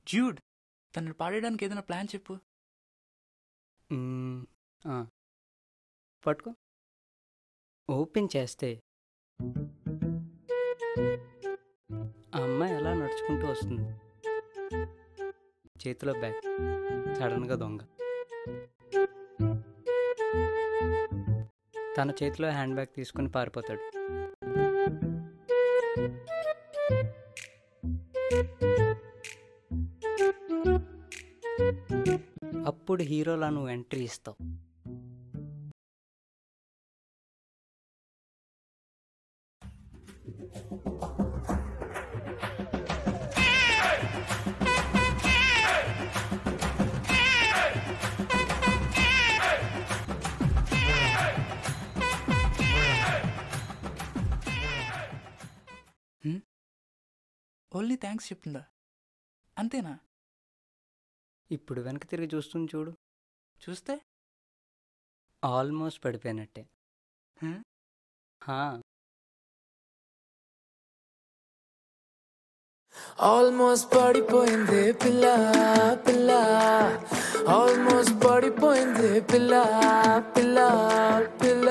జ్యూడ్ తను పాడేయడానికి ఏదైనా ప్లాన్ చెప్పు మ్మ్, ఆ. పట్టుకో ఓపెన్ చేస్తే ఆ అమ్మాయి అలా నడుచుకుంటూ వస్తుంది చేతిలో బ్యాగ్ సడన్గా దొంగ తన చేతిలో హ్యాండ్ బ్యాగ్ తీసుకుని పారిపోతాడు అప్పుడు హీరోలా నువ్వు ఎంట్రీ ఇస్తావు ఓన్లీ థ్యాంక్స్ చెప్తుందా అంతేనా ఇప్పుడు వెనక్కి తిరిగి చూస్తుంది చూడు చూస్తే ఆల్మోస్ట్ పడిపోయినట్టే హ్మ్? హా ఆల్మోస్ట్ పడిపోయింది పిల్ల పిల్ల ఆల్మోస్ట్ పడిపోయింది పిల్ల పిల్ల పిల్ల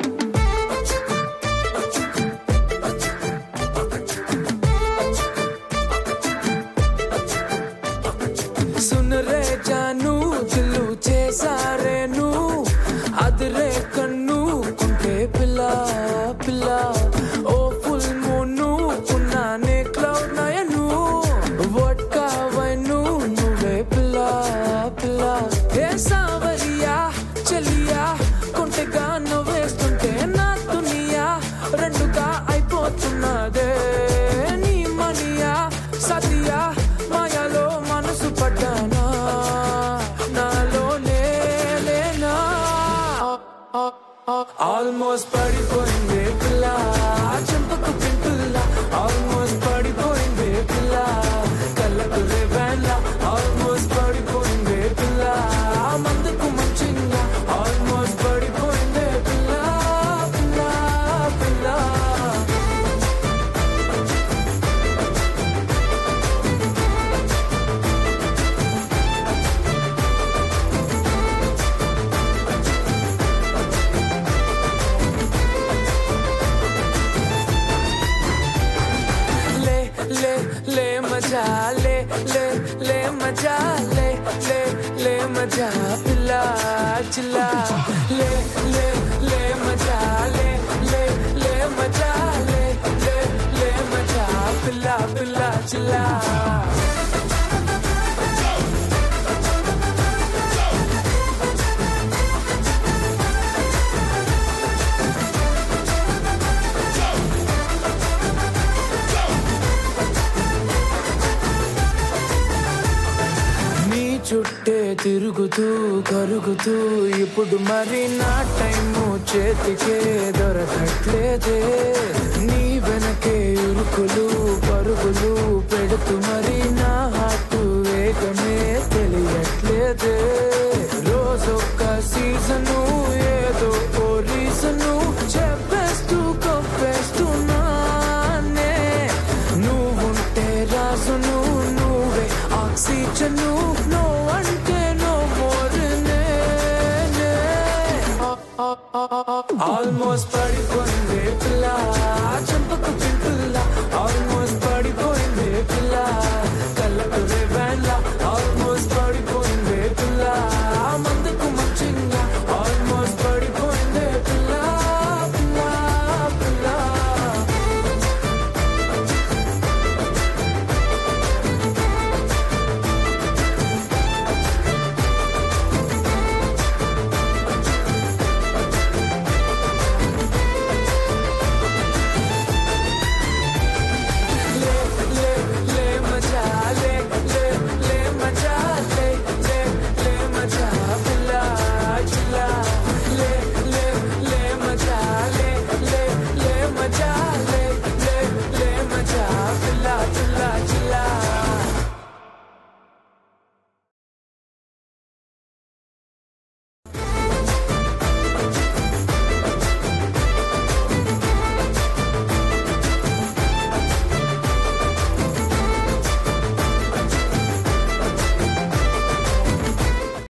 సున్ రే జాను దిల్లు చేసారేను అదిరే కన్ను కుంటే పిల్ల పిల్ల ఓ ఫుల్ మూను ఉన్నానే క్లౌడ్ నయను వడ్కా వైను నువ్వే పిల్ల పిల్ల ఏ సావరియా చెలియా కొంటెగా నవ్వేస్తుంటే నా దునియా రెండుగా అయిపోతున్నదే నీ మనియా సతియా మాయాలో మనసు పడ్డానా నాలో లేనా ఆల్మోస్ట్ పడిపోయింది పిల్ల చెంపకు పింటుల్ల ఆల్మోస్ట్ పడిపోయింది పిల్ల కళ్ళకు రేవాన్ల ఆల్మోస్ట్ పడిపోయింది పిల్ల మందుకు మంచిగా ఆల్మోస్ట్ పడిపోయింది పిల్ల పిల్ల పిల్ల ले ले ले मजा ले ले ले मजा ले ले ले मजा पिला चिल्ला ले ले ले मजा ले ले ले मजा ले ले ले मजा पिला पिला चिल्ला నీ చుట్టే తిరుగుతూ కరుగుతూ ఇప్పుడు మరి నా టైము చేతికే దొరకట్లేదే నీ వెనకే ఇరుకులు పరుగులు పెడుతూ మరి నా హార్ట్ వేగమే తెలియట్లేదే రోజొక్క సీజను ఏదో ఓ రీజను చెప్పేస్తూ కప్పేస్తున్నానే నువ్వుంటే రాసును నువ్వే ఆక్సిజన్ నో అంటే నో మోర్ ఆల్మోస్ట్ పడిపోయింది పిల్ల